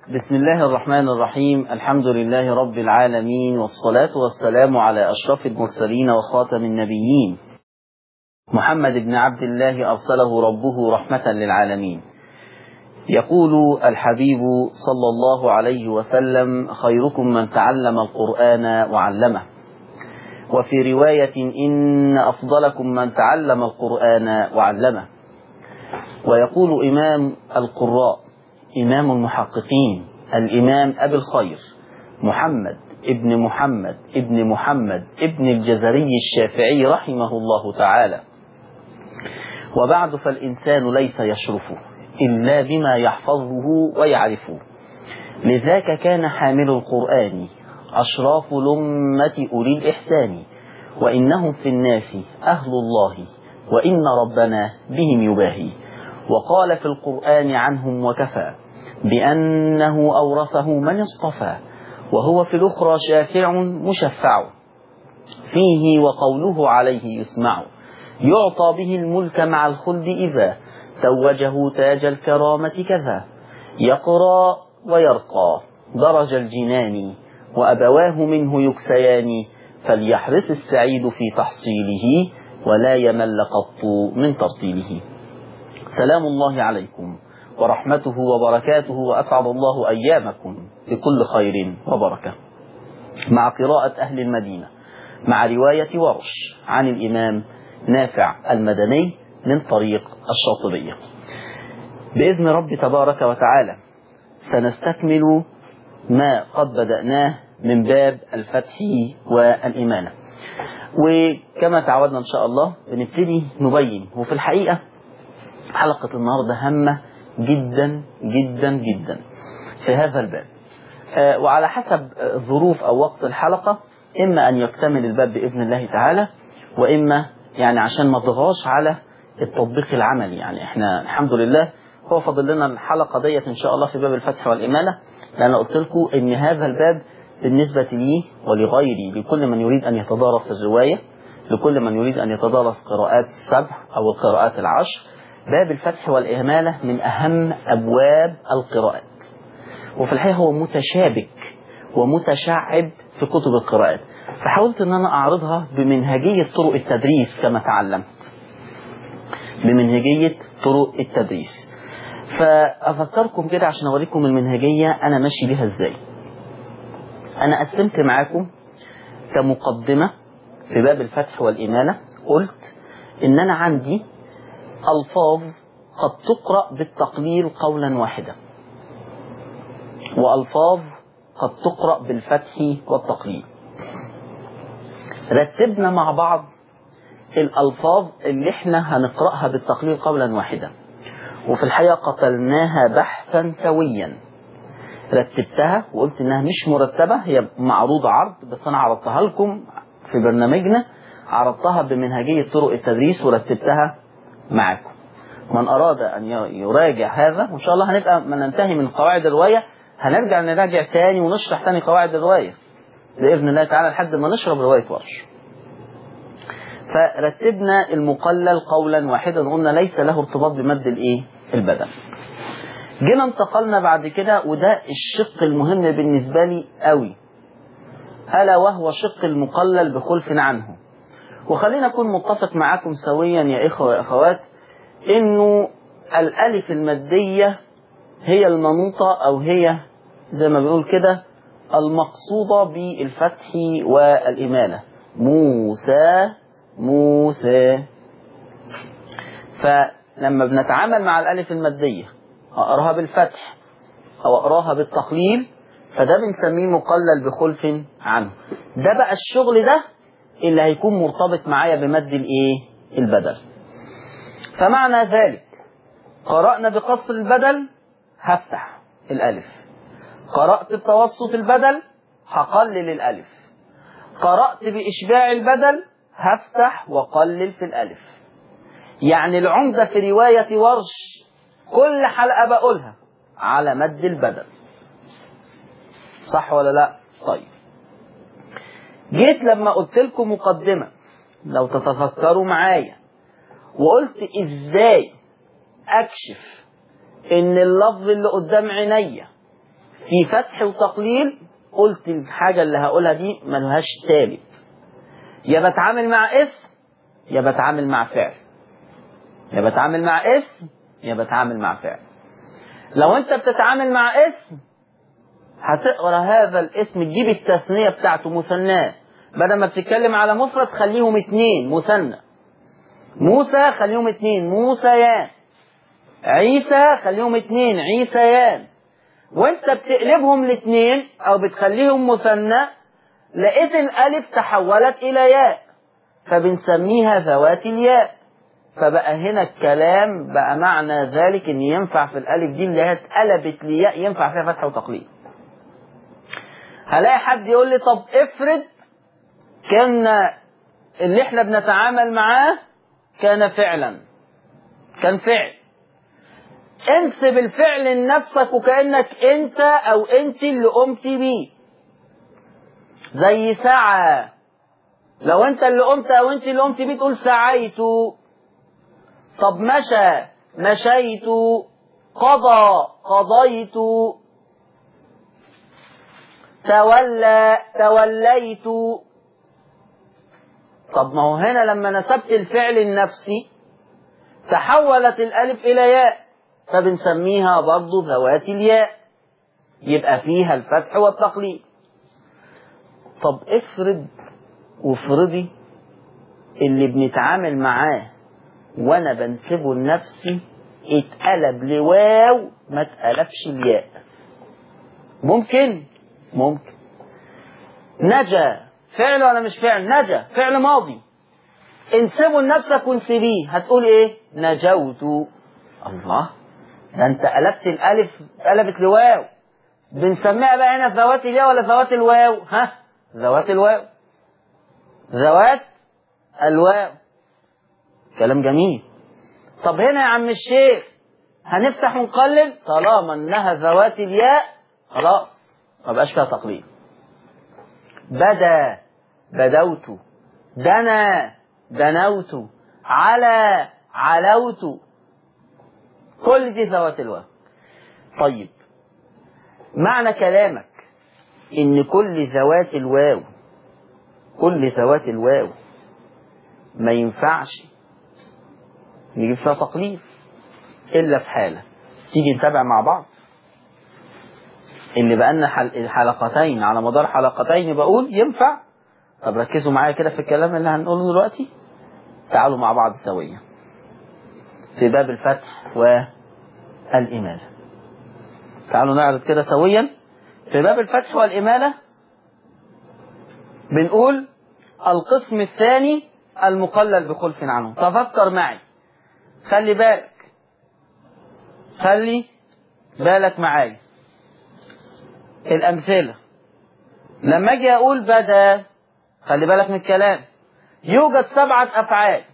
بسم الله الرحمن الرحيم الحمد لله رب العالمين والصلاة والسلام على أشرف المرسلين وخاتم النبيين محمد بن عبد الله أرسله ربه رحمة للعالمين يقول الحبيب صلى الله عليه وسلم خيركم من تعلم القرآن وعلمه وفي رواية إن أفضلكم من تعلم القرآن وعلمه ويقول إمام القراء إمام المحققين الإمام أبي الخير محمد ابن محمد ابن محمد ابن الجزري الشافعي رحمه الله تعالى وبعد فالإنسان ليس يشرف إلا بما يحفظه ويعرفه لذاك كان حامل القرآن أشراف الأمة أولي الإحسان وإنهم في الناس أهل الله وإن ربنا بهم يباهي وقال في القرآن عنهم وكفى بأنه أورثه من اصطفى وهو في الأخرى شافع مشفع فيه وقوله عليه يسمع يعطى به الملك مع الخلد إذا توجه تاج الكرامة كذا يقرى ويرقى درج الجنان وأبواه منه يكسيان فليحرص السعيد في تحصيله ولا يمل قط من ترتيله سلام الله عليكم ورحمته وبركاته وأسعد الله أيامكم بكل خير وبركة مع قراءة أهل المدينة مع رواية ورش عن الإمام نافع المدني من طريق الشاطبية بإذن رب تبارك وتعالى سنستكمل ما قد بدأناه من باب الفتح والإمانة وكما تعودنا إن شاء الله بنبتدي نبين وفي الحقيقة حلقة النهاردة هامة جدا جدا جدا في هذا الباب آه وعلى حسب ظروف أو وقت الحلقة إما أن يكتمل الباب بإذن الله تعالى وإما يعني عشان ما تغاش على التطبيق العملي يعني احنا الحمد لله هو فاضل لنا الحلقة ديت إن شاء الله في باب الفتح والإمالة لأن قلت لكم إن هذا الباب بالنسبة لي ولغيري لكل من يريد أن يتدارس الرواية لكل من يريد أن يتدارس قراءات السبع أو القراءات العشر باب الفتح والإهمالة من أهم أبواب القراءات وفي الحقيقة هو متشابك ومتشعب في كتب القراءات فحاولت أن أنا أعرضها بمنهجية طرق التدريس كما تعلمت بمنهجية طرق التدريس فأفكركم كده عشان أوريكم المنهجية أنا ماشي بيها إزاي أنا قسمت معاكم كمقدمة في باب الفتح والإمالة قلت إن أنا عندي ألفاظ قد تقرأ بالتقليل قولا واحدا وألفاظ قد تقرأ بالفتح والتقليل رتبنا مع بعض الألفاظ اللي احنا هنقرأها بالتقليل قولا واحدا وفي الحقيقة قتلناها بحثا سويا رتبتها وقلت انها مش مرتبة هي معروضة عرض بس انا عرضتها لكم في برنامجنا عرضتها بمنهجية طرق التدريس ورتبتها معاكم من أراد أن يراجع هذا وإن شاء الله هنبقى ما ننتهي من قواعد الرواية هنرجع نراجع تاني ونشرح تاني قواعد الرواية بإذن الله تعالى لحد ما نشرب رواية ورش فرتبنا المقلل قولا واحدا قلنا ليس له ارتباط بمد الايه البدن جينا انتقلنا بعد كده وده الشق المهم بالنسبة لي قوي ألا وهو شق المقلل بخلف عنه وخلينا أكون متفق معاكم سويا يا إخوة وأخوات إنه الألف المادية هي المنوطة أو هي زي ما بنقول كده المقصودة بالفتح والإمالة موسى موسى فلما بنتعامل مع الألف المادية أقراها بالفتح أو أقراها بالتقليل فده بنسميه مقلل بخلف عنه ده بقى الشغل ده اللي هيكون مرتبط معايا بمد الايه البدل فمعنى ذلك قرأنا بقصر البدل هفتح الألف قرأت بتوسط البدل هقلل الألف قرأت بإشباع البدل هفتح وقلل في الألف يعني العمدة في رواية ورش كل حلقة بقولها على مد البدل صح ولا لا طيب جيت لما قلت لكم مقدمة لو تتفكروا معايا وقلت ازاي اكشف ان اللفظ اللي قدام عينيا في فتح وتقليل قلت الحاجة اللي هقولها دي ملهاش ثالث يا بتعامل مع اسم يا بتعامل مع فعل يا بتعامل مع اسم يا بتعامل مع فعل لو انت بتتعامل مع اسم هتقرا هذا الاسم تجيب التثنية بتاعته مثناه بدل ما بتتكلم على مفرد خليهم اتنين مثنى موسى خليهم اتنين موسيان عيسى خليهم اتنين عيسيان وانت بتقلبهم الاثنين او بتخليهم مثنى لقيت الالف تحولت الى ياء فبنسميها ذوات الياء فبقى هنا الكلام بقى معنى ذلك ان ينفع في الالف دي اللي هي اتقلبت لياء ينفع فيها فتح وتقليد هلاقي حد يقول لي طب افرض كان اللي احنا بنتعامل معاه كان فعلا كان فعل انسب الفعل لنفسك وكأنك انت او انت اللي قمت بيه زي سعى لو انت اللي قمت او انت اللي قمت بيه تقول سعيت طب مشى مشيت قضى قضيت تولى توليت طب ما هو هنا لما نسبت الفعل النفسي تحولت الالف الى ياء فبنسميها برضه ذوات الياء يبقى فيها الفتح والتقليد طب افرض وافرضي اللي بنتعامل معاه وانا بنسبه لنفسي اتقلب لواو ما اتقلبش الياء ممكن ممكن نجا فعل ولا مش فعل نجا فعل ماضي انسبه لنفسك وانسبيه هتقول ايه نجوت الله ده انت قلبت الالف قلبت لواو بنسميها بقى هنا ذوات الياء ولا ذوات الواو ها ذوات الواو ذوات الواو كلام جميل طب هنا يا عم الشيخ هنفتح ونقلل طالما انها ذوات الياء خلاص ما بقاش فيها تقليد بدا بدوت دنا دنوت على علوت كل دي ذوات الواو طيب معنى كلامك ان كل ذوات الواو كل ذوات الواو ما ينفعش نجيب فيها تقليد الا في حاله تيجي نتابع مع بعض اللي بقالنا حل... حلقتين على مدار حلقتين بقول ينفع طب ركزوا معايا كده في الكلام اللي هنقوله دلوقتي تعالوا مع بعض سويا في باب الفتح والإمالة تعالوا نعرض كده سويا في باب الفتح والإمالة بنقول القسم الثاني المقلل بخلف عنه تفكر معي خلي بالك خلي بالك معايا الأمثلة لما أجي أقول بدا خلي بالك من الكلام يوجد سبعة أفعال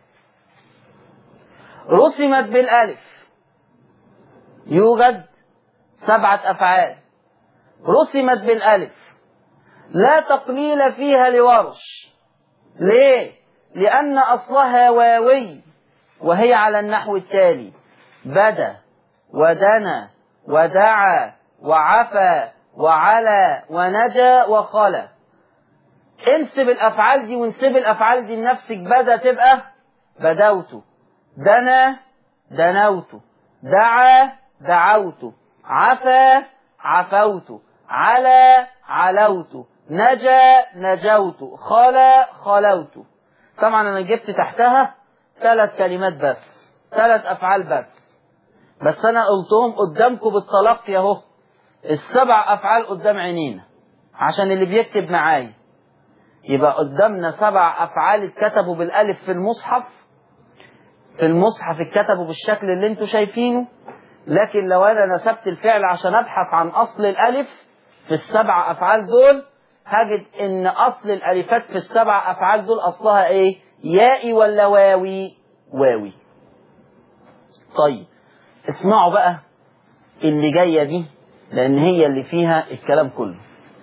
رسمت بالألف يوجد سبعة أفعال رسمت بالألف لا تقليل فيها لورش ليه؟ لأن أصلها واوي وهي على النحو التالي بدا ودنا ودعا وعفى وعلى ونجا وخلا انسب الافعال دي وانسب الافعال دي لنفسك بدا تبقى بدوت دنا دنوت دعا دعوت عفا عفوت على علوت نجا نجوت خلا خلوت طبعا انا جبت تحتها ثلاث كلمات بس ثلاث افعال بس بس انا قلتهم قدامكم بالتلقي اهو السبع افعال قدام عينينا عشان اللي بيكتب معايا يبقى قدامنا سبع افعال اتكتبوا بالالف في المصحف في المصحف اتكتبوا بالشكل اللي انتوا شايفينه لكن لو انا نسبت الفعل عشان ابحث عن اصل الالف في السبع افعال دول هجد ان اصل الالفات في السبع افعال دول اصلها ايه يائي ولا واوي واوي طيب اسمعوا بقى اللي جايه دي لان هي اللي فيها الكلام كله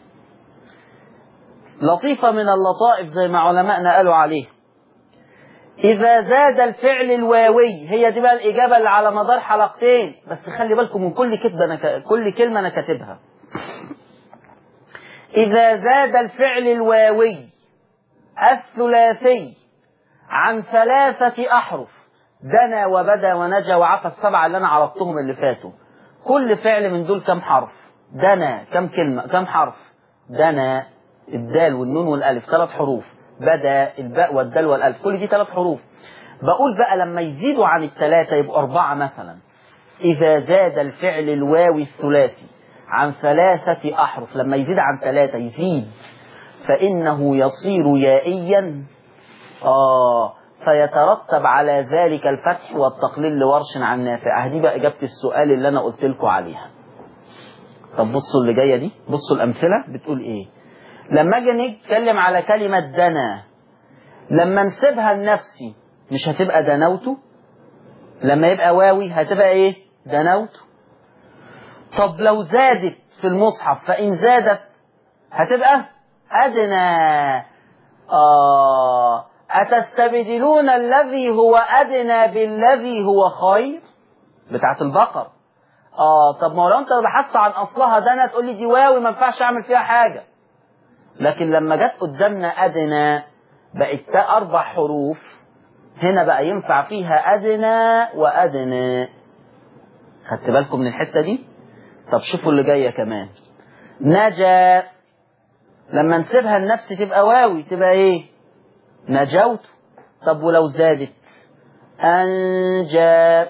لطيفة من اللطائف زي ما علمائنا قالوا عليه إذا زاد الفعل الواوي هي دي بقى الإجابة اللي على مدار حلقتين بس خلي بالكم من كل كتبة أنا ك... كل كلمة أنا كاتبها إذا زاد الفعل الواوي الثلاثي عن ثلاثة أحرف دنا وبدا ونجا وعفى السبعة اللي أنا عرضتهم اللي فاتوا كل فعل من دول كم حرف دنا كم كلمة كم حرف دنا الدال والنون والألف ثلاث حروف بدا الباء والدال والألف كل دي ثلاث حروف بقول بقى لما يزيدوا عن الثلاثة يبقوا أربعة مثلا إذا زاد الفعل الواوي الثلاثي عن ثلاثة أحرف لما يزيد عن ثلاثة يزيد فإنه يصير يائيا آه فيترتب على ذلك الفتح والتقليل لورش عن نافع دي بقى إجابة السؤال اللي أنا قلت لكم عليها طب بصوا اللي جاية دي بصوا الأمثلة بتقول إيه لما أجي نتكلم على كلمة دنا لما نسيبها لنفسي مش هتبقى دنوته لما يبقى واوي هتبقى ايه دنوته طب لو زادت في المصحف فإن زادت هتبقى أدنى آه أتستبدلون الذي هو أدنى بالذي هو خير بتاعت البقر آه طب ما لو أنت بحثت عن أصلها دنا تقول لي دي واوي ما ينفعش أعمل فيها حاجة لكن لما جت قدامنا أدنى بقت أربع حروف هنا بقى ينفع فيها أدنى وأدنى خدت بالكم من الحتة دي طب شوفوا اللي جاية كمان نجا لما نسيبها النفس تبقى واوي تبقى ايه نجوت طب ولو زادت أنجا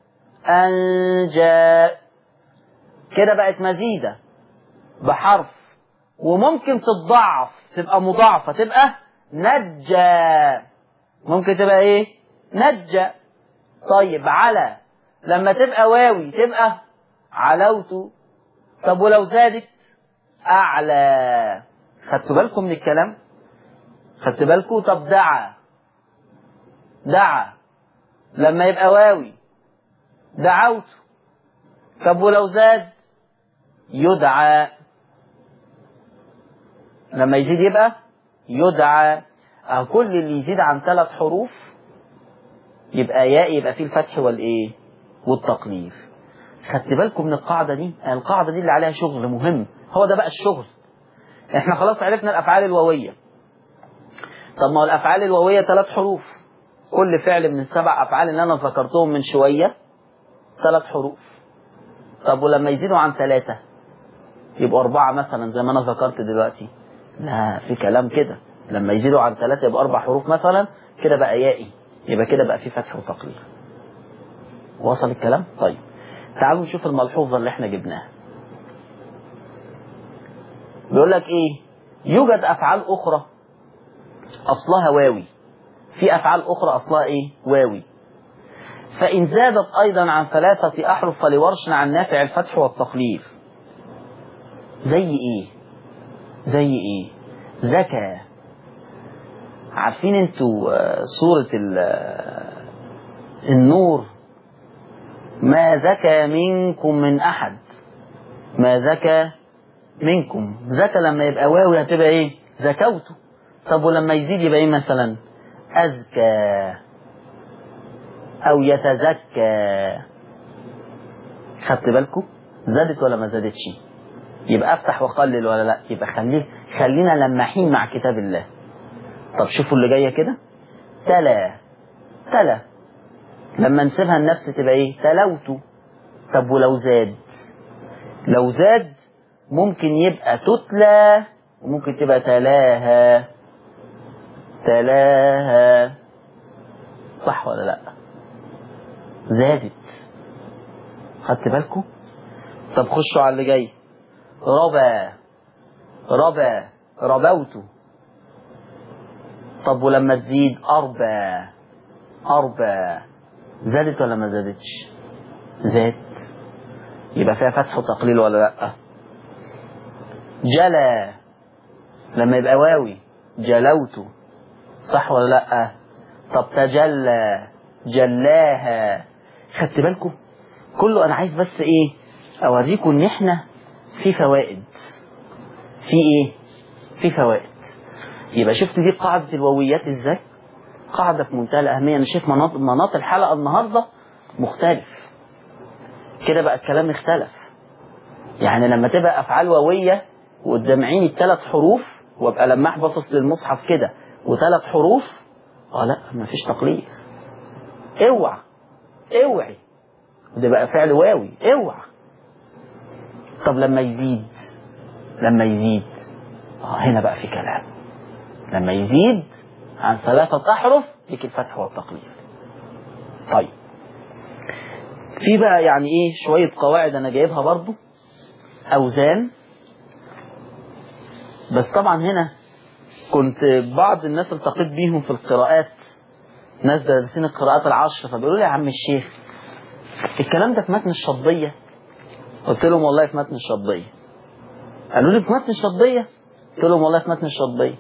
أنجا كده بقت مزيدة بحرف وممكن تتضاعف تبقى مضاعفة تبقى نجا ممكن تبقى ايه نجا طيب على لما تبقى واوي تبقى علوت طب ولو زادت اعلى خدتوا بالكم من الكلام خدت بالكم طب دعا دعا لما يبقى واوي دعوت طب ولو زاد يدعى لما يزيد يبقى يدعى أو كل اللي يزيد عن ثلاث حروف يبقى ياء يبقى فيه الفتح والايه والتقليل خدت بالكم من القاعدة دي القاعدة دي اللي عليها شغل مهم هو ده بقى الشغل احنا خلاص عرفنا الافعال الواوية طب ما هو الافعال الواوية ثلاث حروف كل فعل من السبع افعال اللي انا ذكرتهم من شوية ثلاث حروف طب ولما يزيدوا عن ثلاثة يبقوا أربعة مثلا زي ما أنا ذكرت دلوقتي لا في كلام كده لما يزيدوا عن ثلاثة يبقى أربع حروف مثلا كده بقى يائي يبقى كده بقى في فتح وتقليل وصل الكلام طيب تعالوا نشوف الملحوظة اللي احنا جبناها بيقول لك ايه يوجد افعال اخرى اصلها واوي في افعال اخرى اصلها ايه واوي فان زادت ايضا عن ثلاثة احرف فلورش عن نافع الفتح والتقليل زي ايه زي ايه زكى عارفين انتوا سورة النور ما زكى منكم من احد ما زكى منكم زكى لما يبقى واوي هتبقى ايه زكوته طب ولما يزيد يبقى ايه مثلا ازكى او يتزكى خدت بالكم زادت ولا ما زادتش يبقى افتح وقلل ولا لا يبقى خليه خلينا لماحين مع كتاب الله طب شوفوا اللي جايه كده تلا تلا لما نسيبها النفس تبقى ايه تلوت طب ولو زاد لو زاد ممكن يبقى تتلى وممكن تبقى تلاها تلاها صح ولا لا زادت خدت بالكم طب خشوا على اللي جاي ربا ربا ربوت طب ولما تزيد أربا أربا زادت ولا ما زادتش زادت يبقى فيها فتح وتقليل ولا لا جلا لما يبقى واوي جلوت صح ولا لا طب تجلى جلاها خدت بالكم كله انا عايز بس ايه اوريكم ان احنا في فوائد في ايه في فوائد يبقى شفت دي قاعدة الواويات ازاي قاعدة في منتهى الأهمية أنا شايف مناط, مناط الحلقة النهاردة مختلف كده بقى الكلام اختلف يعني لما تبقى افعال واويه وقدام عيني الثلاث حروف وابقى لماح باصص للمصحف كده وثلاث حروف اه لا مفيش تقليد اوعى اوعي ده بقى فعل واوي اوعى طب لما يزيد لما يزيد اه هنا بقى في كلام لما يزيد عن ثلاثة أحرف لك الفتح والتقليل طيب في بقى يعني ايه شوية قواعد انا جايبها برضو اوزان بس طبعا هنا كنت بعض الناس التقيت بيهم في القراءات ناس دارسين القراءات العشر فبيقولوا لي يا عم الشيخ الكلام ده في متن الشطبية قلت لهم والله في متن الشطبية قالوا لي في متن الشطبية قلت لهم والله في متن الشطبية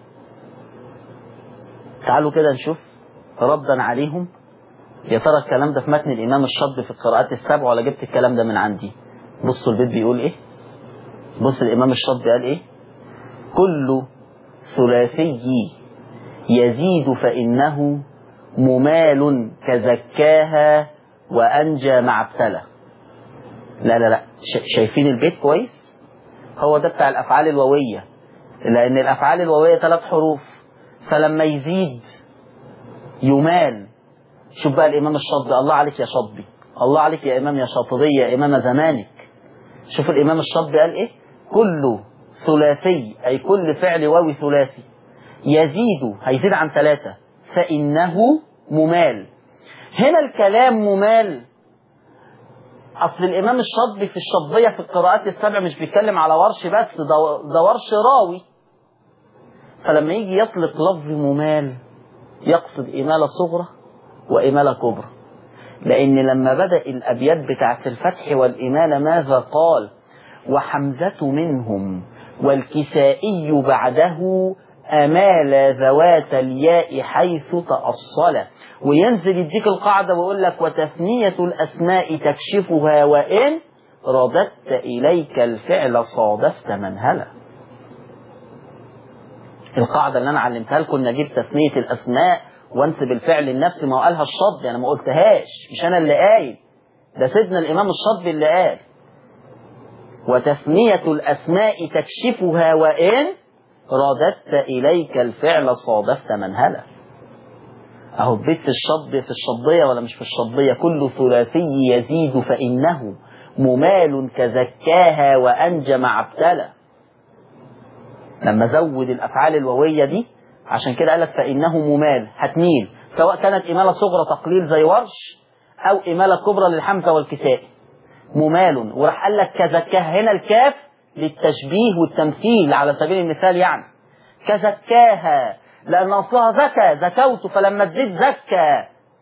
تعالوا كده نشوف ردا عليهم يا ترى الكلام ده في متن الإمام الشطبي في القراءات السبع ولا جبت الكلام ده من عندي بصوا البيت بيقول إيه بص الإمام الشطبي قال إيه كل ثلاثي يزيد فإنه ممال كزكاها وأنجى مع ابتلى لا لا لا شايفين البيت كويس هو ده بتاع الأفعال الواوية لأن الأفعال الواوية ثلاث حروف فلما يزيد يمال شوف بقى الإمام الشاطبي الله عليك يا شاطبي الله عليك يا إمام يا شاطبي يا إمام زمانك شوف الإمام الشاطبي قال إيه كل ثلاثي أي كل فعل واوي ثلاثي يزيد هيزيد عن ثلاثة فإنه ممال هنا الكلام ممال أصل الإمام الشاطبي في الشطبية في القراءات السبع مش بيتكلم على ورش بس ده, ده ورش راوي فلما يجي يطلق لفظ ممال يقصد إمالة صغرى وإمالة كبرى لأن لما بدأ الأبيات بتاعت الفتح والإمالة ماذا قال وحمزة منهم والكسائي بعده أمال ذوات الياء حيث تأصل وينزل يديك القاعدة ويقول لك وتثنية الأسماء تكشفها وإن رددت إليك الفعل صادفت منهلا القاعدة اللي أنا علمتها لكم نجيب تثنية الأسماء وانسب الفعل النفسي ما قالها الشطبي أنا ما قلتهاش مش أنا اللي قايل ده سيدنا الإمام الشطبي اللي قال وتثنية الأسماء تكشفها وإن رددت إليك الفعل صادفت منهلا أهو بيت في الشطب في الشطبية ولا مش في الشطبية كل ثلاثي يزيد فإنه ممال كزكاها وأنجى مع ابتلى لما زود الأفعال الواوية دي عشان كده قالك فإنه ممال هتميل سواء كانت إمالة صغرى تقليل زي ورش أو إمالة كبرى للحمزة والكساء ممال وراح قال لك كزكاها هنا الكاف للتشبيه والتمثيل على سبيل المثال يعني كزكاها لأن أصلها زكى زكوت فلما تزيد زكى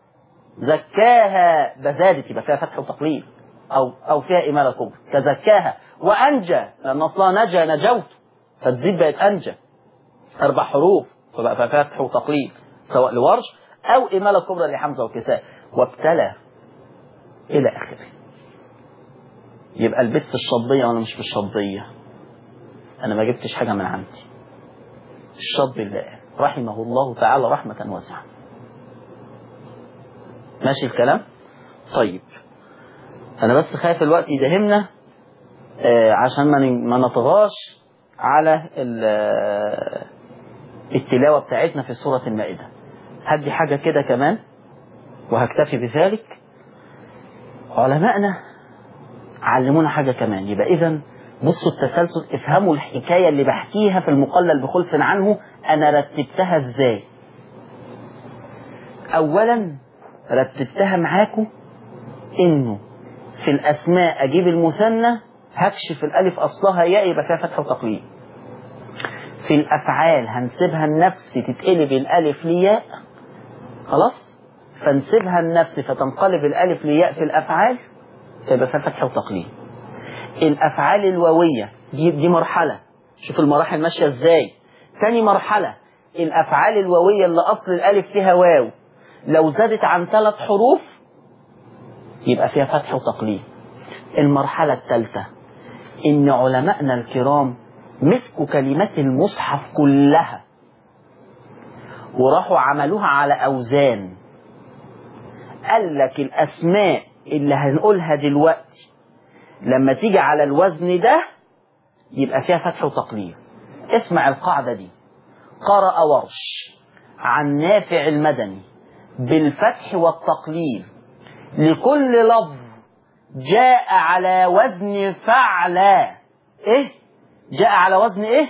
زكاها بزادت يبقى فيها فتح وتقليل أو أو فيها إمالة كبرى كزكاها وأنجى لأن أصلها نجا نجوت فتزيد بقت أنجى أربع حروف فبقى فيها فتح وتقليل سواء لورش أو إمالة كبرى لحمزة وكساء وابتلى إلى آخره يبقى البت في الشطبية وأنا مش في الشطبية أنا ما جبتش حاجة من عندي الشطبي اللي قال رحمه الله تعالى رحمة واسعة ماشي الكلام طيب أنا بس خايف الوقت يدهمنا آه عشان ما ما نطغاش على التلاوة بتاعتنا في سورة المائدة هدي حاجة كده كمان وهكتفي بذلك علماءنا علمونا حاجة كمان يبقى إذا بصوا التسلسل افهموا الحكاية اللي بحكيها في المقلل بخلف عنه أنا رتبتها إزاي أولا رتبتها معاكم إنه في الأسماء أجيب المثنى هكشف الألف أصلها ياء يبقى فيها فتح وتقليد في الأفعال هنسيبها النفس تتقلب الألف لياء خلاص فنسيبها النفس فتنقلب الألف لياء في الأفعال فيبقى فيها فتح وتقليد الأفعال الواوية دي, دي مرحلة شوف المراحل ماشية ازاي تاني مرحلة الأفعال الواوية اللي أصل الألف فيها واو لو زادت عن ثلاث حروف يبقى فيها فتح وتقليد المرحلة الثالثة إن علماءنا الكرام مسكوا كلمات المصحف كلها وراحوا عملوها على أوزان قال لك الأسماء اللي هنقولها دلوقتي لما تيجي على الوزن ده يبقى فيها فتح وتقليل اسمع القاعدة دي قرأ ورش عن نافع المدني بالفتح والتقليل لكل لفظ جاء على وزن فعلا ايه جاء على وزن ايه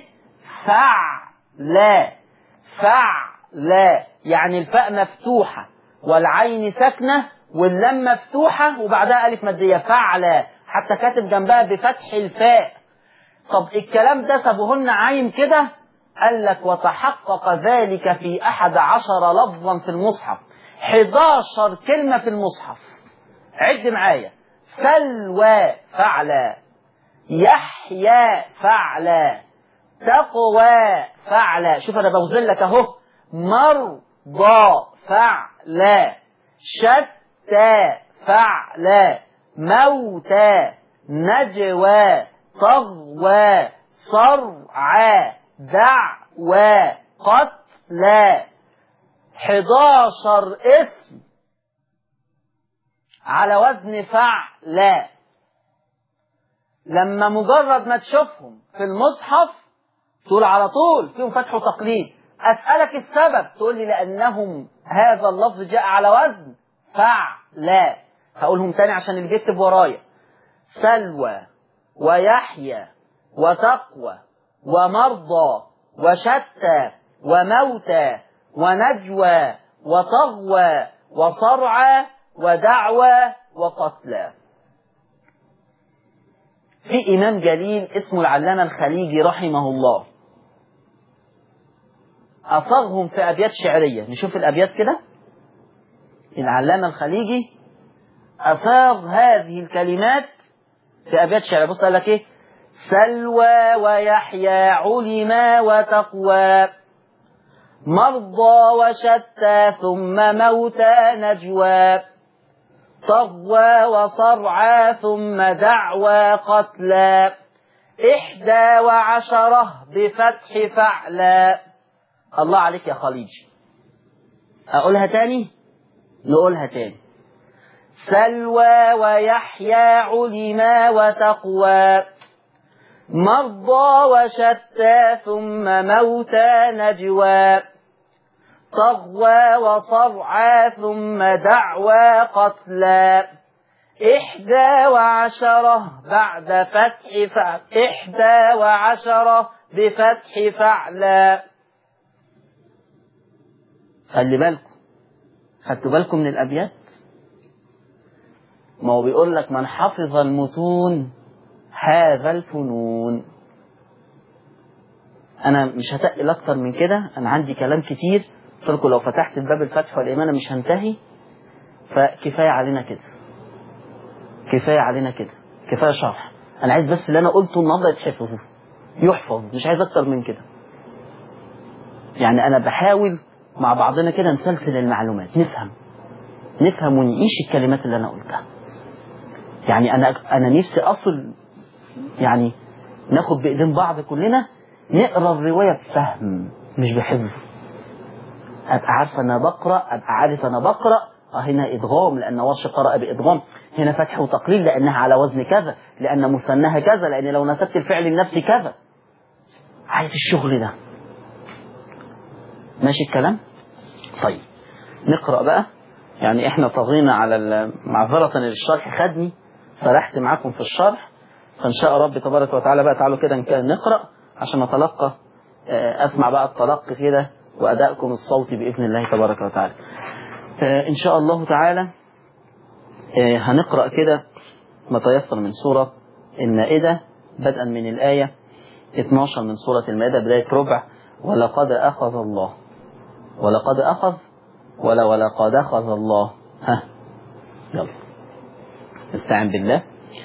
فعلا فعلا يعني الفاء مفتوحة والعين ساكنة واللام مفتوحة وبعدها ألف مادية فعلا حتى كاتب جنبها بفتح الفاء طب الكلام ده سابهن عين كده قال لك وتحقق ذلك في أحد عشر لفظا في المصحف 11 كلمة في المصحف عد معايا سلوى فعلا يحيى فعلا تقوى فعلا شوف انا بوزن لك اهو مرضى فعلا شتى فعلا موتى نجوى طغوى صرعى دعوى قتلى 11 اسم على وزن فعلا لما مجرد ما تشوفهم في المصحف تقول على طول فيهم فتح وتقليد أسألك السبب تقول لي لأنهم هذا اللفظ جاء على وزن فعلا هقولهم تاني عشان اللي بيكتب ورايا سلوى ويحيى وتقوى ومرضى وشتى وموتى ونجوى وطغوى وصرعى ودعوى وقتلى في إمام جليل اسمه العلامة الخليجي رحمه الله أصاغهم في أبيات شعرية نشوف الأبيات كده العلامة الخليجي أصاغ هذه الكلمات في أبيات شعرية بص قال لك إيه سلوى ويحيى علما وتقوى مرضى وشتى ثم موتى نجوى طغوى وصرعى ثم دعوى قتلى إحدى وعشرة بفتح فعلا الله عليك يا خليجي أقولها تاني نقولها تاني سلوى ويحيى علما وتقوى مرضى وشتى ثم موتى نجوى طغوى وصرعى ثم دعوى قتلى إحدى وعشرة بعد فتح فعل إحدى وعشرة بفتح فعلا خلي بالكم خدتوا بالكم من الأبيات ما هو بيقول لك من حفظ المتون هذا الفنون أنا مش هتقل أكتر من كده أنا عندي كلام كتير قلت لكم لو فتحت الباب الفتح والإيمان مش هنتهي فكفاية علينا كده كفاية علينا كده كفاية شرح أنا عايز بس اللي أنا قلته النهاردة يتحفظ يحفظ مش عايز أكتر من كده يعني أنا بحاول مع بعضنا كده نسلسل المعلومات نفهم نفهم ونعيش الكلمات اللي أنا قلتها يعني أنا أنا نفسي أصل يعني ناخد بإيدين بعض كلنا نقرا الرواية بفهم مش بحفظ ابقى عارف انا بقرا ابقى عارف انا بقرا اه هنا ادغام لان ورش قرأ بادغام هنا فتح وتقليل لانها على وزن كذا لان مثناها كذا لان لو نسبت الفعل النفسي كذا عايز الشغل ده ماشي الكلام طيب نقرا بقى يعني احنا طغينا على معذرة للشرح خدني سرحت معاكم في الشرح فان شاء رب تبارك وتعالى بقى تعالوا كده نقرا عشان نتلقى اسمع بقى التلقي كده وأدائكم الصوتي بإذن الله تبارك وتعالى آه إن شاء الله تعالى آه هنقرأ كده ما تيسر من سورة المائدة بدءا من الآية 12 من سورة المائدة بداية ربع ولقد أخذ الله ولقد أخذ ولا ولقد أخذ الله ها يلا نستعين بالله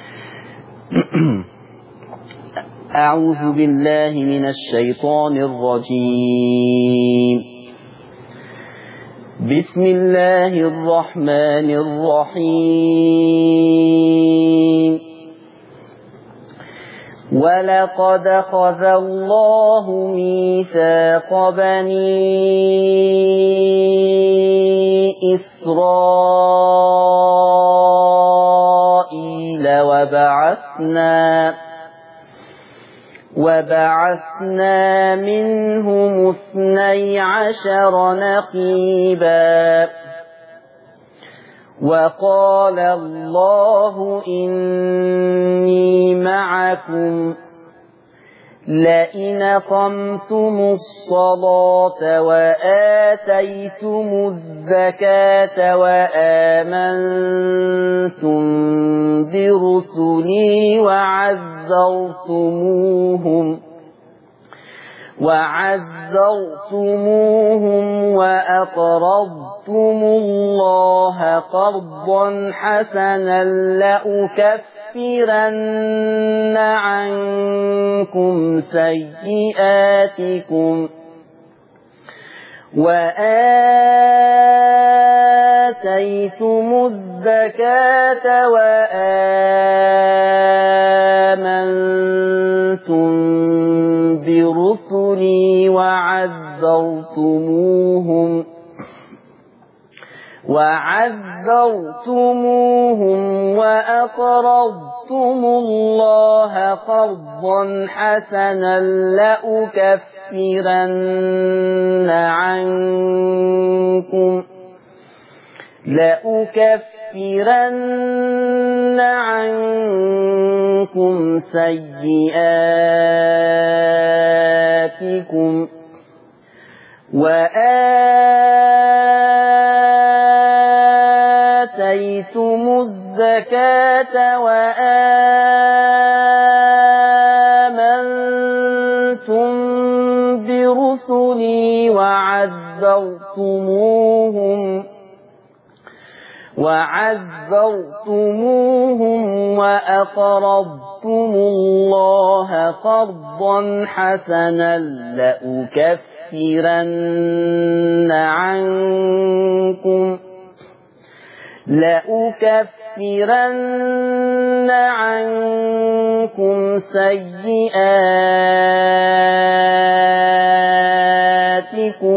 أعوذ بالله من الشيطان الرجيم بسم الله الرحمن الرحيم ولقد أخذ الله ميثاق بني إسرائيل وبعثنا وبعثنا منهم اثني عشر نقيبا وقال الله إني معكم لئن قمتم الصلاة وآتيتم الزكاة وآمنتم برسلي وعزرتموهم وعزرتموهم وأقرضتم الله قرضا حسنا لأكفرن عنكم سيئاتكم وآتيتم الزكاة وآمنتم برسلي وعذرتموهم وعذرتموهم وأقرضتم الله قرضا حسنا لأكفرن عنكم لأكفرن عنكم سيئاتكم وآتيتم الزكاة وآمنتم برسلي وعذرتموهم وعذرتموهم وأقرضتم الله قرضا حسنا لأكفرن عنكم لأكفرن عنكم سيئاتكم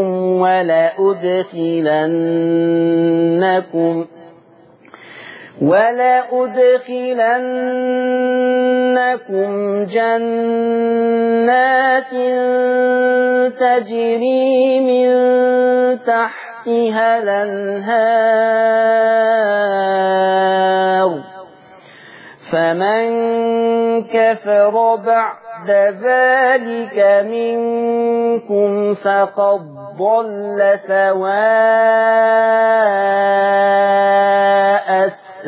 ولأدخلنكم ولأدخلنكم جنات تجري من تحتها الأنهار فمن كفر بعد ذلك منكم فقد ضل سواء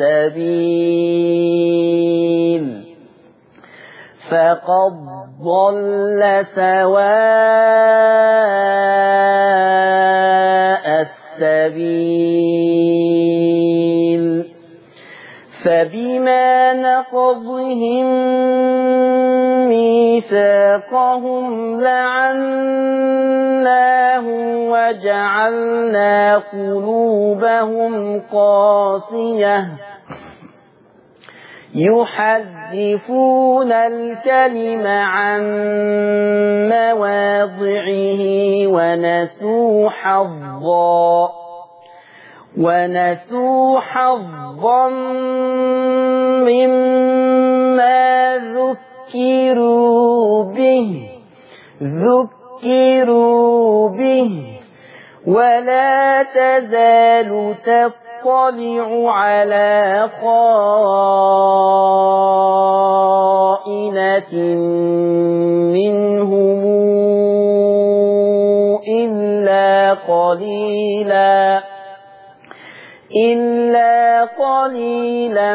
السبيل فقد ضل سواء السبيل فبما نقضهم ميثاقهم لعناهم وجعلنا قلوبهم قاسية يحرفون الكلم عن مواضعه ونسوا حظا ونسوا حظا مما ذكروا به ذكروا به ولا تزال تطلع على خائنة منهم إلا قليلا إلا قليلا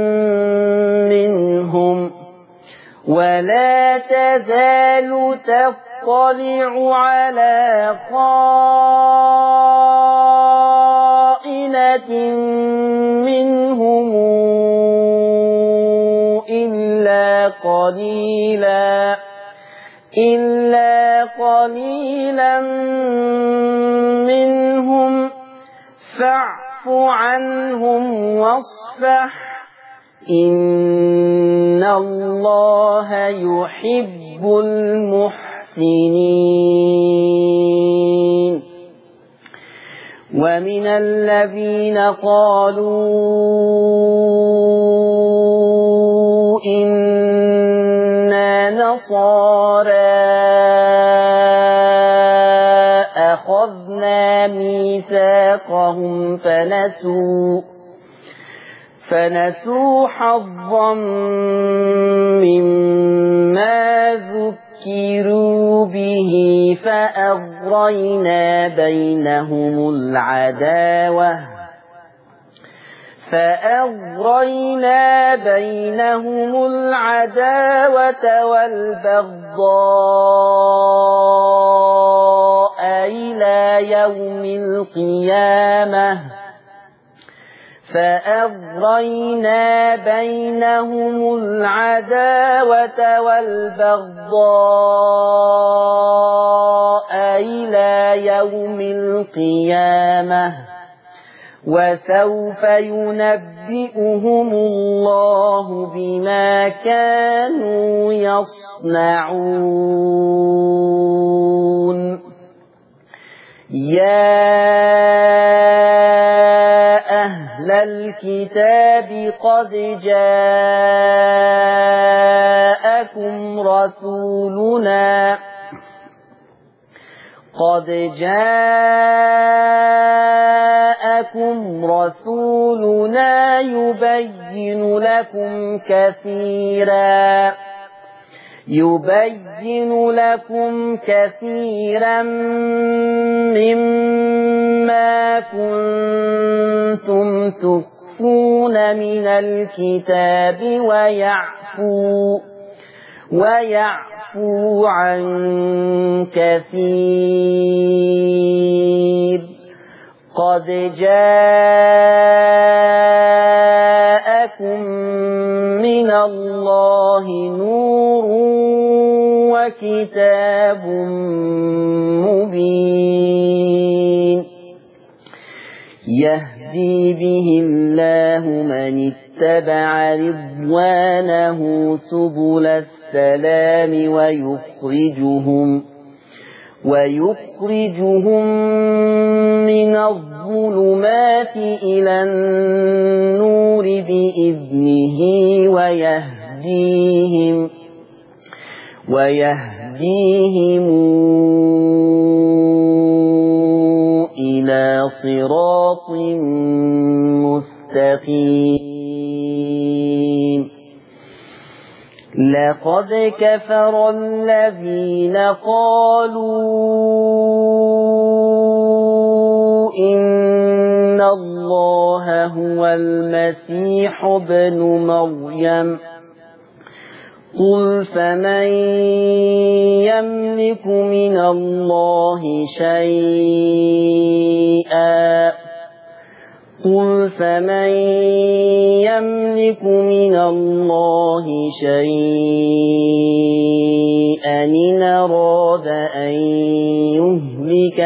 منهم ولا تزال تطلع على خائنة منهم إلا قليلا إلا قليلا منهم فاعف عنهم واصفح إن الله يحب المحسنين ومن الذين قالوا إنا نصارى أخذنا ميثاقهم فنسوا فنسوا حظا مما ذكروا به فأغرينا بينهم العداوة فأغرينا بينهم العداوة والبغضاء إلى يوم القيامة فأغرينا بينهم العداوة والبغضاء إلى يوم القيامة وسوف ينبئهم الله بما كانوا يصنعون يا أهل الكتاب قد جاءكم رسولنا قد جاءكم رسولنا يبين لكم كثيرا يبين لكم كثيرا مما كنتم تخفون من الكتاب ويعفو ويعفو عن كثير قد جاءكم من الله نور وكتاب مبين يهدي به الله من اتبع رضوانه سبل السلام ويخرجهم ويخرجهم من الظلمات إلى النور بإذنه ويهديهم ويهديهم إلى صراط مستقيم لقد كفر الذين قالوا إن الله هو المسيح ابن مريم قل فمن يملك من الله شيئا قل فمن يملك من الله شيئا إن أراد أن يهلك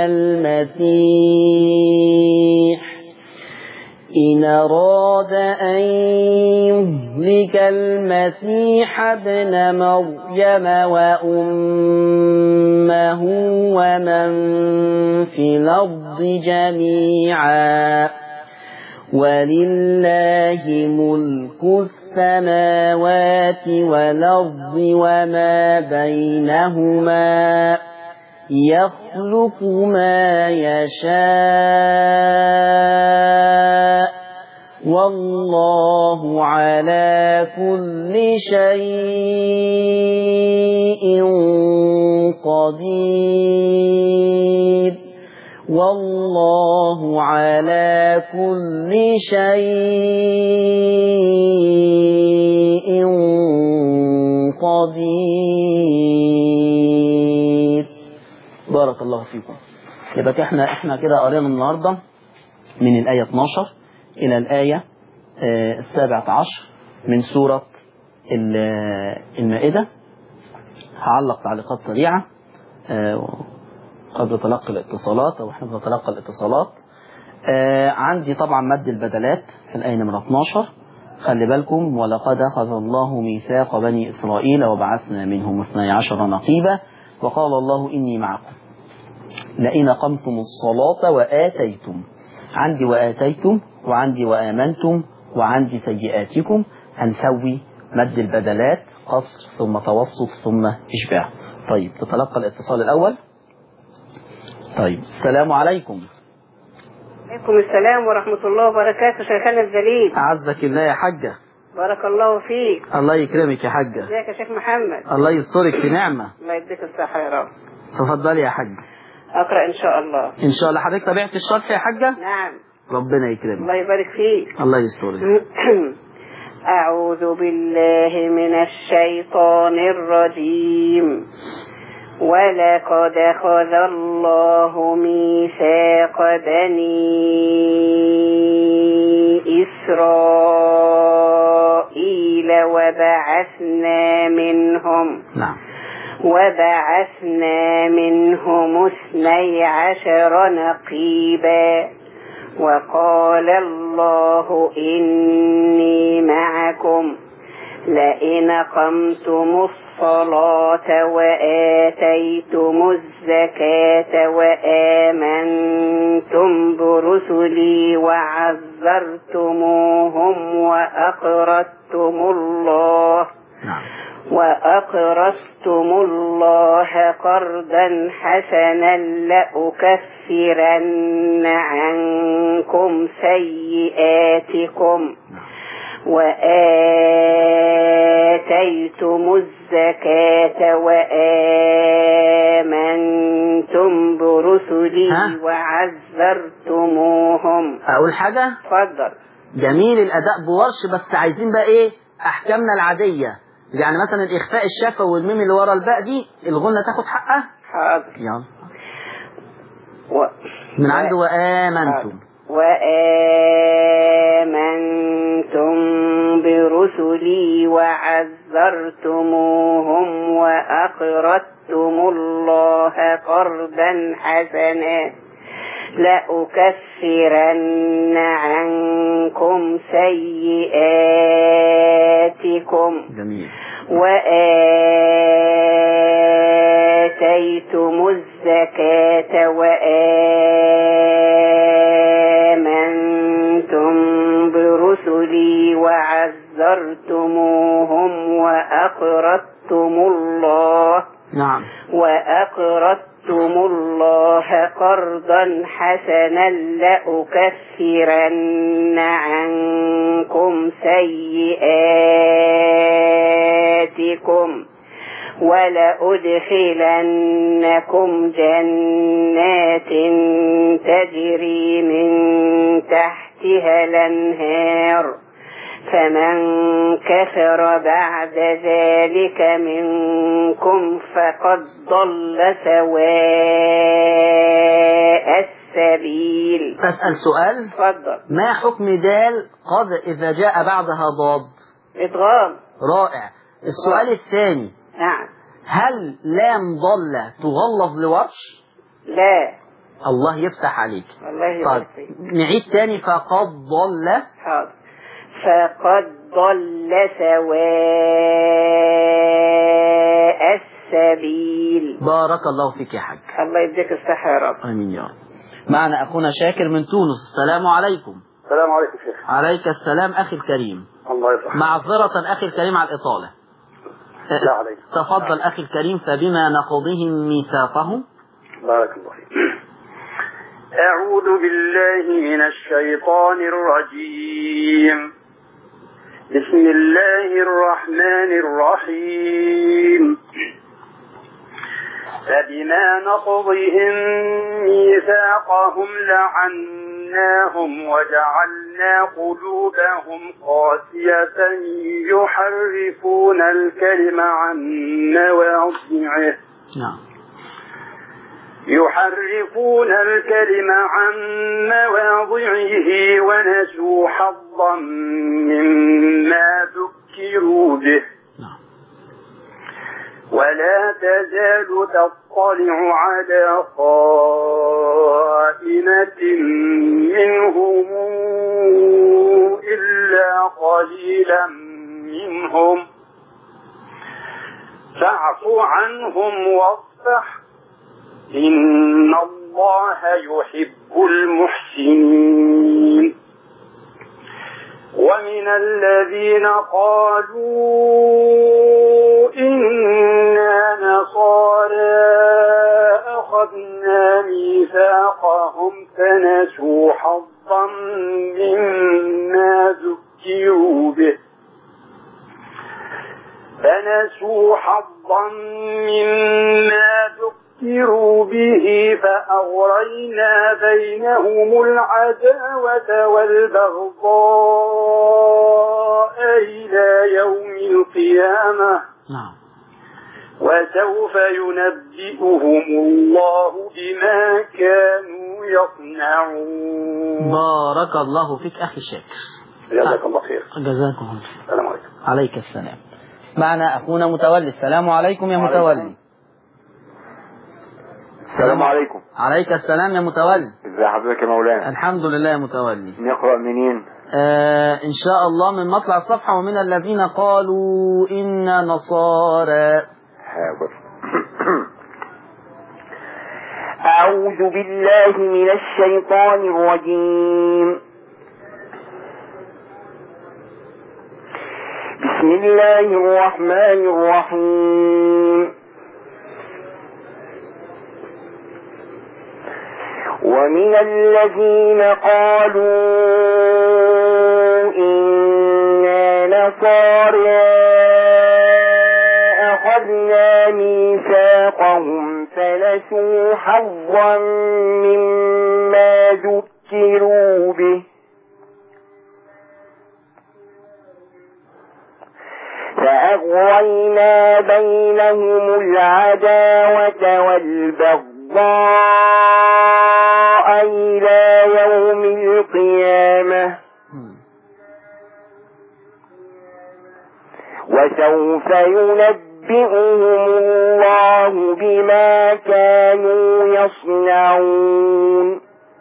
المسيح إن أراد أن يهلك المسيح ابن مريم وأمه ومن في الأرض جميعا ولله ملك السماوات والأرض وما بينهما يخلق ما يشاء والله على كل شيء قدير والله على كل شيء قدير بارك الله فيكم يبقى احنا احنا كده قرينا النهارده من الآية 12 إلى الآية السابعة عشر من سورة المائدة هعلق تعليقات سريعة قبل تلقي الاتصالات أو احنا بنتلقى الاتصالات عندي طبعا مد البدلات في الآية نمرة 12 خلي بالكم ولقد أخذ الله ميثاق بني إسرائيل وبعثنا منهم اثني عشر نقيبا وقال الله إني معكم لئن قمتم الصلاة وآتيتم عندي وآتيتم وعندي وآمنتم وعندي سيئاتكم هنسوي مد البدلات قصر ثم توسط ثم إشباع طيب تتلقى الاتصال الأول طيب السلام عليكم عليكم السلام ورحمة الله وبركاته شيخنا الجليل أعزك الله يا حاجة بارك الله فيك الله يكرمك يا حاجة ازيك يا شيخ محمد الله يسترك في نعمة الله يديك الصحة يا رب تفضلي يا حاجة أقرأ إن شاء الله إن شاء الله حضرتك تابعت الشرح يا حاجة نعم ربنا يكرمك الله يبارك فيك الله يسترك أعوذ بالله من الشيطان الرجيم ولقد أخذ الله ميثاق بني إسرائيل وبعثنا منهم نعم وبعثنا منهم اثني عشر نقيبا وقال الله إني معكم لئن قمتم الصلاة وآتيتم الزكاة وآمنتم برسلي وعزرتموهم وأقرضتم الله نعم وأقرضتم الله قرضا حسنا لأكفرن عنكم سيئاتكم وآتيتم الزكاة وآمنتم برسلي ها؟ وعزرتموهم أقول حاجة تفضل جميل الأداء بورش بس عايزين بقى إيه أحكامنا العادية يعني مثلا الإخفاء الشفوي والميم اللي ورا الباء دي الغنة تاخد حقها حاضر يلا و... من عنده وآمنتم وآمنتم برسلي وعزرتموهم وأقرضتم الله قرضا حسنا لأكفرن عنكم سيئاتكم جميل وآتيتم الزكاة وآمنتم برسلي وعزرتموهم وأقرضتم الله نعم وأقرضتم الله قرضا حسنا لأكفرن عنكم سيئاتكم ولأدخلنكم جنات تجري من تحتها الأنهار فمن كفر بعد ذلك منكم فقد ضل سواء السبيل أسأل سؤال تفضل ما حكم دال قد إذا جاء بعدها ضاد إدغام رائع السؤال الثاني نعم هل لام ضل تغلظ لورش لا الله يفتح عليك الله طيب يبارك فيك نعيد تاني فقد ضل حاضر فقد ضل سواء السبيل بارك الله فيك يا حاج الله يديك الصحة يا رب امين يا رب معنا اخونا شاكر من تونس السلام عليكم السلام عليكم شيخ عليك السلام اخي الكريم الله يصلح معذرة اخي الكريم على الاطالة لا عليك تفضل اخي الكريم فبما نقضهم ميثاقهم بارك الله فيك أعوذ بالله من الشيطان الرجيم بسم الله الرحمن الرحيم فبما نقضهم ميثاقهم لعناهم وجعلنا قلوبهم قاسية يحرفون الكلم عن مواضعه نعم يحرفون الكلم عن مواضعه ونسوا حظا مما ذكروا به نعم ولا تزال تطلع على خائنة منهم إلا قليلا منهم فاعف عنهم واصفح إن الله يحب المحسنين ومن الذين قالوا إنا نصارى أخذنا ميثاقهم فنسوا حظا مما ذكروا به فنسوا حظا مما ذكروا به فأغرينا بينهم العداوة والبغضاء إلى يوم القيامة نعم وسوف ينبئهم الله بما كانوا يصنعون بارك الله فيك أخي الشاكر جزاك الله خير جزاكم الله السلام عليكم عليك السلام معنا أخونا متولي السلام عليكم يا وعليكم. متولي السلام عليكم عليك السلام يا متولي ازي حضرتك يا مولانا الحمد لله يا متولي نقرأ منين آه إن شاء الله من مطلع الصفحة ومن الذين قالوا إنا نصارى حاضر أعوذ بالله من الشيطان الرجيم بسم الله الرحمن الرحيم ومن الذين قالوا إنا نصارى أخذنا ميثاقهم فنسوا حظا مما ذكروا به فأغوينا بينهم العداوة والبغضاء إلى يوم القيامة مم. وسوف ينبئهم الله بما كانوا يصنعون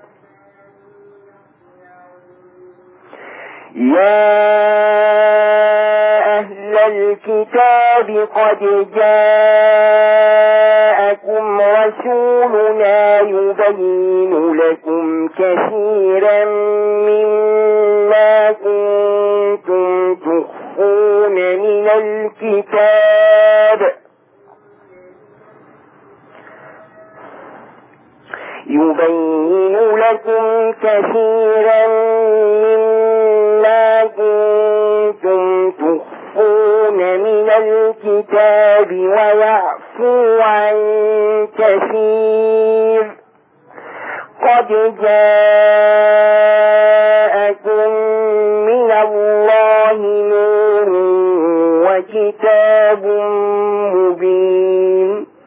يا أهل الكتاب قد جاءكم رسولنا يبين لكم كثيرا مما كنتم تخفون من الكتاب يبين لكم كثيرا مما كنتم تخفون من الكتاب ويعفو عن كثير قد جاءكم من الله نور وكتاب مبين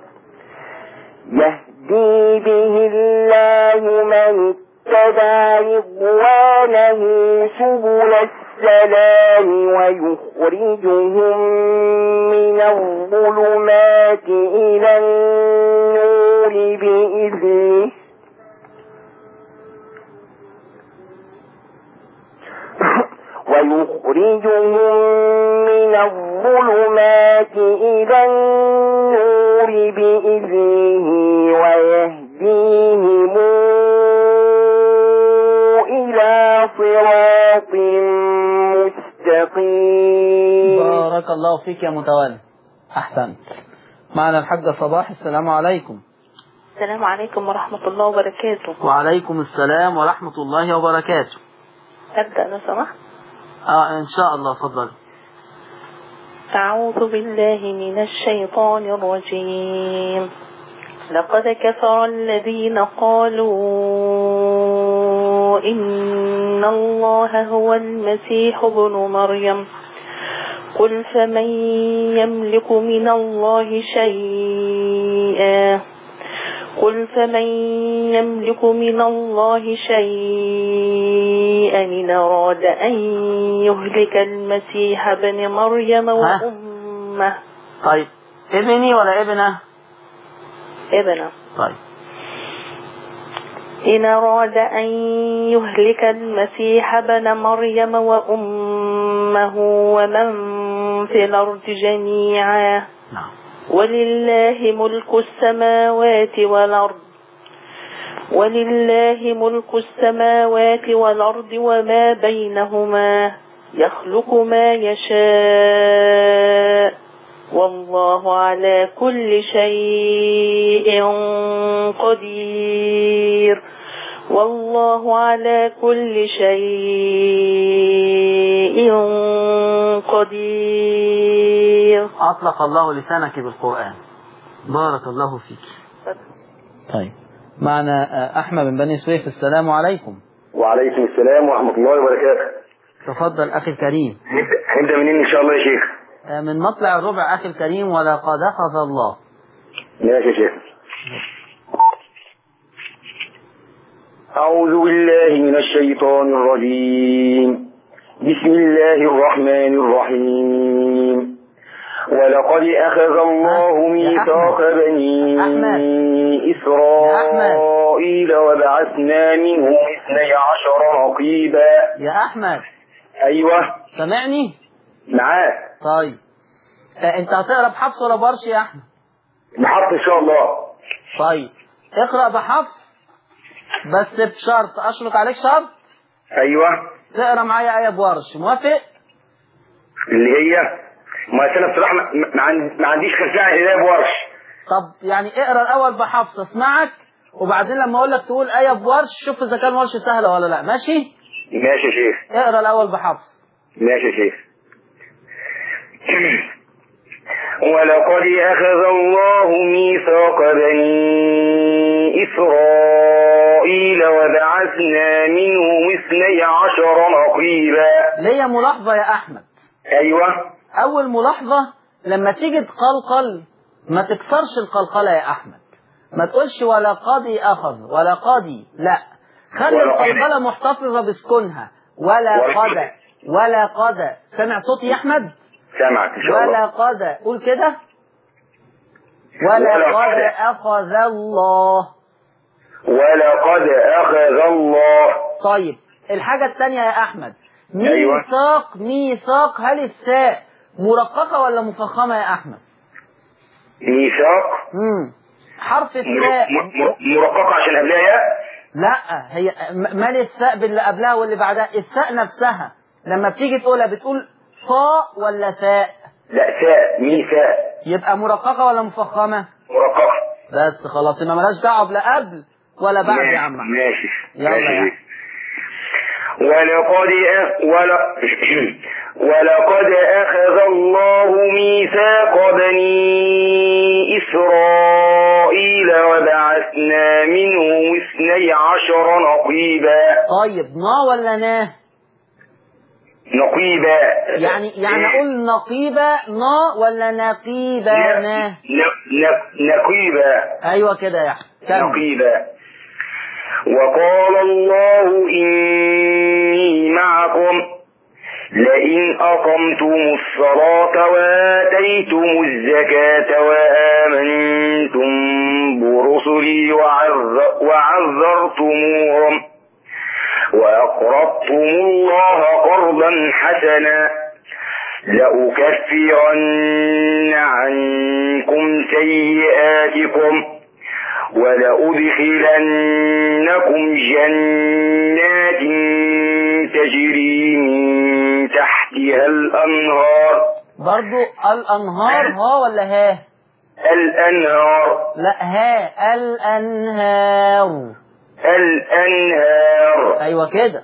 يهدي به الله من اتبع رضوانه سبل السلام ويخرجهم من الظلمات إلى النور بإذنه ويخرجهم من الظلمات إلى النور بإذنه ويهديهم إلى صراط مستقيم بارك الله فيك يا متولي أحسنت معنا الحاجة صباح السلام عليكم السلام عليكم ورحمة الله وبركاته وعليكم السلام ورحمة الله وبركاته أبدأ لو سمحت آه إن شاء الله فضل أعوذ بالله من الشيطان الرجيم لقد كفر الذين قالوا إن الله هو المسيح ابن مريم قل فمن يملك من الله شيئا قل فمن يملك من الله شيئا إن أراد أن يهلك المسيح ابن مريم وأمه طيب ابني ولا ابنه ابنه طيب إن أراد أن يهلك المسيح ابن مريم وأمه ومن في الأرض جميعا نعم ولله ملك السماوات والأرض ولله ملك السماوات والأرض وما بينهما يخلق ما يشاء والله على كل شيء قدير والله على كل شيء قدير أطلق الله لسانك بالقرآن بارك الله فيك طيب معنا آه، أحمد بن بني سويف السلام عليكم وعليكم السلام ورحمة الله وبركاته تفضل أخي الكريم نبدأ هنبدأ منين إن شاء الله يا شيخ آه، من مطلع الربع أخي الكريم ولقد أخذ الله ماشي يا شيخ أعوذ بالله من الشيطان الرجيم بسم الله الرحمن الرحيم ولقد أخذ الله يا ميثاق أحمد. بني أحمد. إسرائيل وبعثنا منهم اثني عشر نقيبا يا أحمد أيوه سمعني معاك طيب آه، أنت هتقرأ بحفص ولا برش يا أحمد محط إن شاء الله طيب اقرأ بحفص بس بشرط أشرط عليك شرط أيوه تقرأ معايا آية بورش موافق اللي هي ما أنا بصراحة ما, ما, عن- ما عنديش خلفية عن الإله بورش طب يعني اقرأ الأول بحفص اسمعك وبعدين لما أقول لك تقول آية بورش شوف إذا كان ورش سهلة ولا لا ماشي ماشي يا شيخ اقرأ الأول بحفص ماشي يا شيخ ولقد أخذ الله ميثاق بني إسرائيل وبعثنا منهم اثني عشر نقيبا ليا ملاحظة يا أحمد أيوة أول ملاحظة لما تيجي تقلقل ما تكسرش القلقلة يا أحمد ما تقولش ولا قاضي أخذ ولا قاضي لا خلي ولا قاضي. القلقلة محتفظة بسكونها ولا ولا قد قاضي. ولا قد سمع صوتي يا أحمد سامعك إن شاء ولا الله قد قول كده ولا ولا قد قد. أخذ الله ولقد أخذ الله طيب الحاجة الثانية يا أحمد أيوة. ميثاق ميثاق هل الثاء مرققة ولا مفخمة يا أحمد؟ ميثاق مم. حرف مر- الثاء مر- مر- مرققة عشان قبلها ياء لا هي م- مال الثاء باللي قبلها واللي بعدها الثاء نفسها لما بتيجي تقولها بتقول صاء ولا ثاء لا ثاء ميثاق يبقى مرققة ولا مفخمة مرققة بس خلاص يبقى ملاش دعوة لا قبل ولا بعد يا عم ماشي يلا ماشي يا شيخ. ولقد أخ... ولا... ولقد أخذ الله ميثاق بني إسرائيل وبعثنا منهم اثني عشر نقيبا طيب نا ولا ناه نقيبا يعني يعني اقول نقيبة نا ولا نقيبة ناه ن- ن- نقيبا ايوه كده يا أحمد. كمل نقيبا وقال الله إني معكم لئن أقمتم الصلاة وآتيتم الزكاة وآمنتم برسلي وعذ- وعذرتموهم وأقرضتم الله قرضا حسنا لأكفرن عنكم سيئاتكم ولأدخلنكم جنات تجري من تحتها الأنهار برضو الانهار ها ولا ها الأنهار لا ها الانهار الأنهار ايوه كده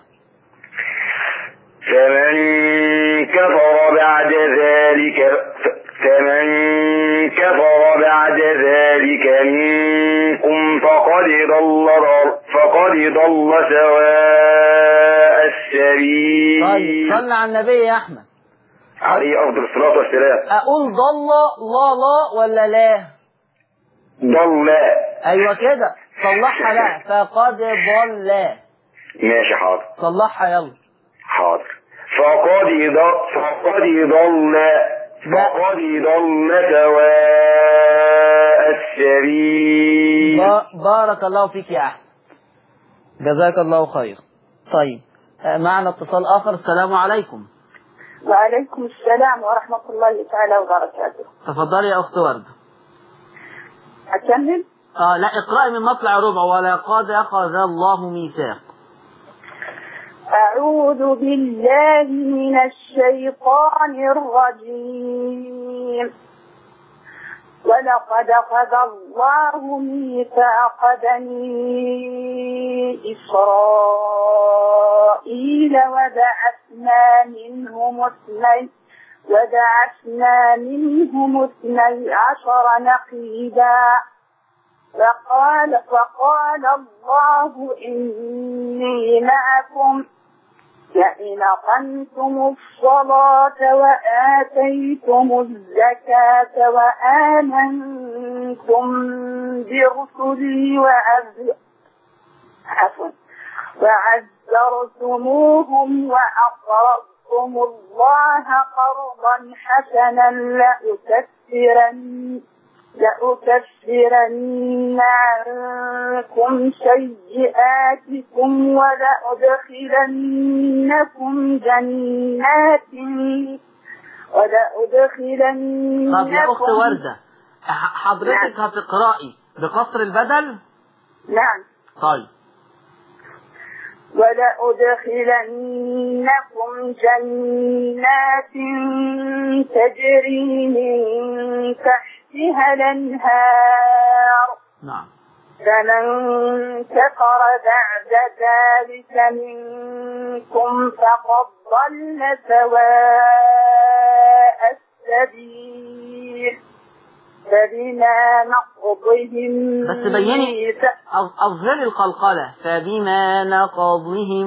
فمن كفر بعد ذلك فمن كفر بعد ذلك منكم فقد ضل فقد ضل سواء السبيل طيب صلى على النبي يا احمد عليه افضل الصلاه والسلام اقول ضل لا لا ولا لا ضل ايوه كده صلحها لا فقد ضل ماشي حاضر صلحها يلا حاضر فقد ضل فقد ضل لا. فقد ضل سواء السبيل با- بارك الله فيك يا احمد جزاك الله خير طيب آه، معنا اتصال اخر السلام عليكم وعليكم السلام ورحمة الله تعالى وبركاته تفضلي يا اخت ورده أكمل اه لا اقرأي من مطلع ربع ولقد اخذ الله ميثاق أعوذ بالله من الشيطان الرجيم ولقد أخذ الله ميثاق بني إسرائيل وبعثنا منهم اثنين وبعثنا منهم اثني عشر نقيبا فقال فقال الله إني معكم لئن أقمتم الصلاة وآتيتم الزكاة وآمنتم برسلي وعز عفوا وعزرتموهم وأقرضتم الله قرضا حسنا لأكفرن لأكفرن عنكم سيئاتكم ولأدخلنكم جنات ولأدخلنكم طب يا أخت وردة ح- حضرتك هتقرأي بقصر البدل نعم طيب ولأدخلنكم جنات تجري من تحتها الأنهار نعم فمن كفر بعد ذلك منكم فقد ضل سواء السبيل فبما نقضهم بس بيني ميثاق- أظ- أظهري القلقلة فبما نقضهم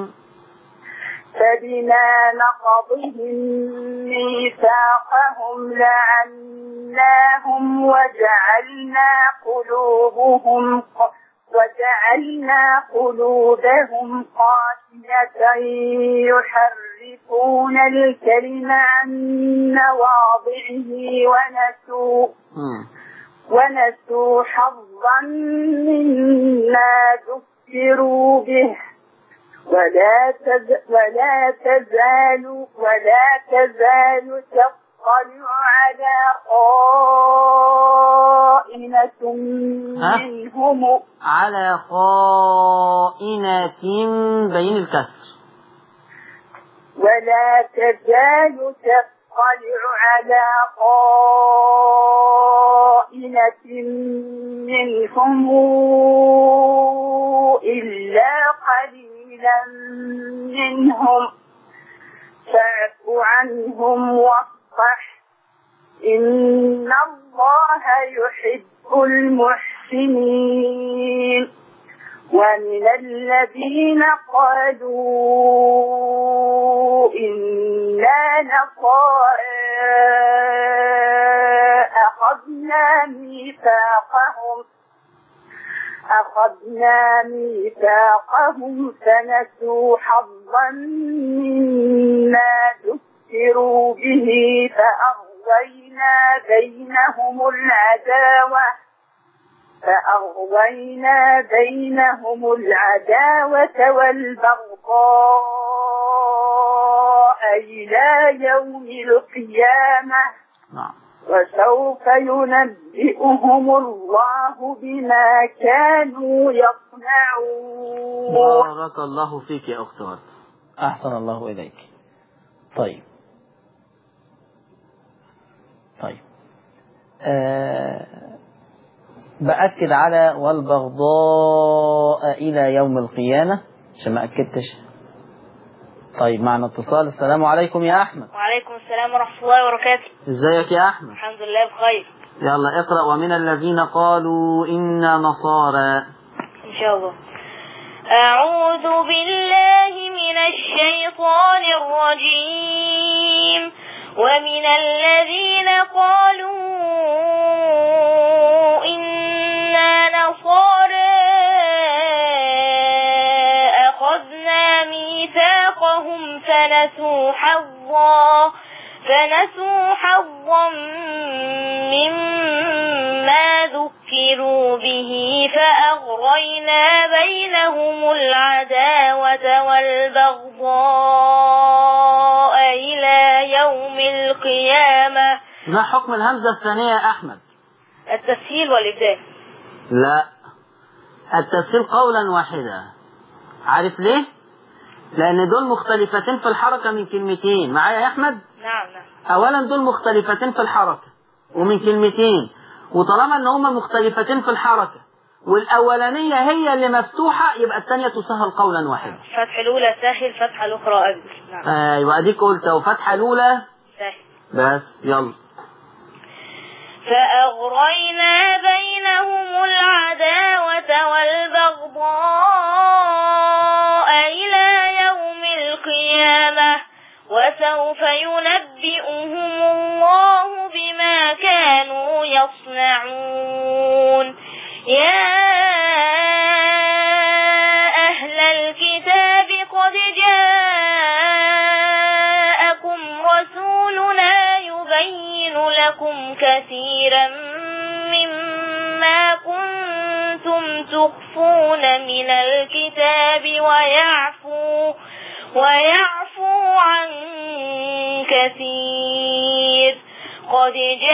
فبما نقضهم ميثاقهم لعناهم وجعلنا قلوبهم ق- وجعلنا قلوبهم قاسية يحرفون الكلم عن مواضعه ونسوا مم. ونسوا حظا مما ذكروا به ولا تز ولا تزال ولا تزال تطلع على خائنة ها؟ منهم على خائنة بين الكسر ولا تزال تطلع على خائنة منهم إلا قليلا منهم فاعف عنهم واصفح إن الله يحب المحسنين ومن الذين قالوا إنا نصارى أخذنا ميثاقهم أخذنا ميثاقهم فنسوا حظا مما ذكروا به فأغوينا بينهم العداوة فأغوينا بينهم العداوة والبغضاء إلى يوم القيامة نعم وسوف ينبئهم الله بما كانوا يصنعون بارك الله فيك يا أخت ورد أحسن الله إليك طيب طيب آه بأكد على والبغضاء إلى يوم القيامة عشان ما أكدتش طيب معنا اتصال السلام عليكم يا أحمد وعليكم السلام ورحمة الله وبركاته ازيك يا أحمد الحمد لله بخير يلا اقرأ ومن الذين قالوا إنا نصارى إن شاء الله أعوذ بالله من الشيطان الرجيم ومن الذين قالوا إنا نصارى أخذنا ميثاقهم فنسوا حظا فنسوا حظا مما ذكروا به فأغرينا بينهم العداوة والبغضاء إلى يوم القيامة ما حكم الهمزة الثانية يا أحمد التسهيل والإبدال لا التفسير قولا واحدا عارف ليه لأن دول مختلفتين في الحركة من كلمتين معايا يا أحمد نعم نعم أولا دول مختلفتين في الحركة ومن كلمتين وطالما إن هما مختلفتين في الحركة والأولانية هي اللي مفتوحة يبقى الثانية تسهل قولا واحدا فتح الأولى سهل فتح الأخرى أجل نعم أيوة أديك قلت وفتحة الأولى سهل بس يلا فأغرينا بينهم العداوة والبغضاء إلى يوم القيامة وسوف ينبئهم الله بما كانوا يصنعون يا أهل الكتاب قد جاءكم رسولنا يبين لكم كثيرا مما كنتم تخفون من الكتاب ويعفو ويعفو عن كثير قد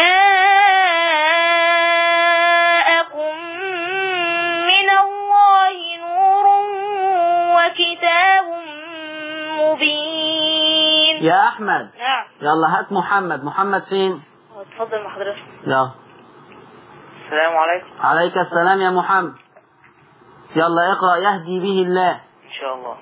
جاءكم من الله نور وكتاب مبين يا أحمد نعم يلا هات محمد محمد فين اتفضل مع حضرتك يلا السلام عليكم عليك السلام يا محمد يلا اقرأ يهدي به الله إن شاء الله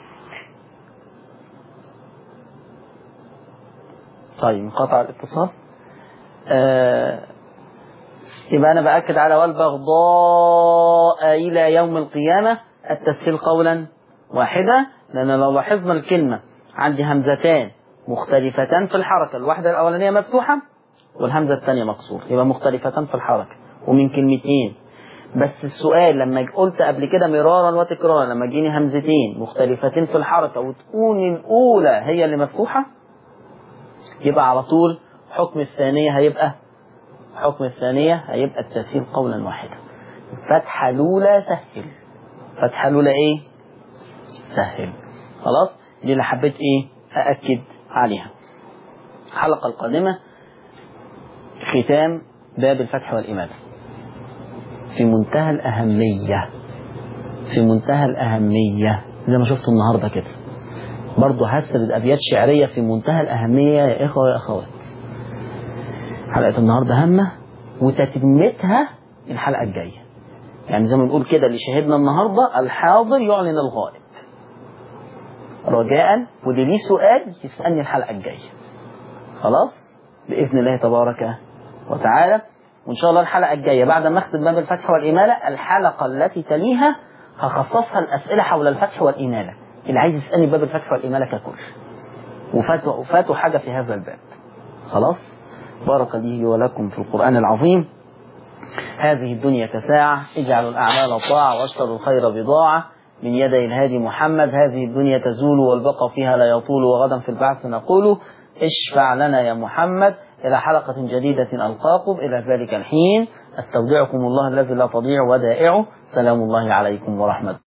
طيب انقطع الاتصال آه يبقى أنا بأكد على والبغضاء إلى يوم القيامة التسهيل قولا واحدا لأن لو لاحظنا الكلمة عندي همزتان مختلفتان في الحركة الواحدة الأولانية مفتوحة والهمزة الثانية مكسورة يبقى مختلفتان في الحركة ومن كلمتين بس السؤال لما قلت قبل كده مرارا وتكرارا لما جيني همزتين مختلفتين في الحركة وتكون الأولى هي اللي مفتوحة يبقى على طول حكم الثانية هيبقى حكم الثانية هيبقى التسهيل قولا واحدا فتحة الأولى سهل فتحة الأولى إيه؟ سهل خلاص دي اللي حبيت إيه؟ أأكد عليها الحلقة القادمة ختام باب الفتح والإمالة في منتهى الأهمية في منتهى الأهمية زي ما شفتوا النهاردة كده برضه هسرد أبيات شعرية في منتهى الأهمية يا إخوة ويا أخوات حلقة النهاردة هامة وتتمتها الحلقة الجاية يعني زي ما نقول كده اللي شهدنا النهاردة الحاضر يعلن الغائب رجاء واللي ليه سؤال يسألني الحلقة الجاية خلاص بإذن الله تبارك وتعالى وإن شاء الله الحلقة الجاية بعد ما أختم باب الفتح والإمالة الحلقة التي تليها هخصصها الأسئلة حول الفتح والإمالة اللي عايز يسألني باب الفتح والإمالة ككل وفاتوا, وفاتوا حاجة في هذا الباب خلاص بارك لي ولكم في القرآن العظيم هذه الدنيا كساعة اجعلوا الأعمال طاعة واشتروا الخير بضاعة من يدي الهادي محمد هذه الدنيا تزول والبقاء فيها لا يطول وغدا في البعث نقول اشفع لنا يا محمد إلى حلقة جديدة ألقاكم إلى ذلك الحين أستودعكم الله الذي لا تضيع ودائعه سلام الله عليكم ورحمة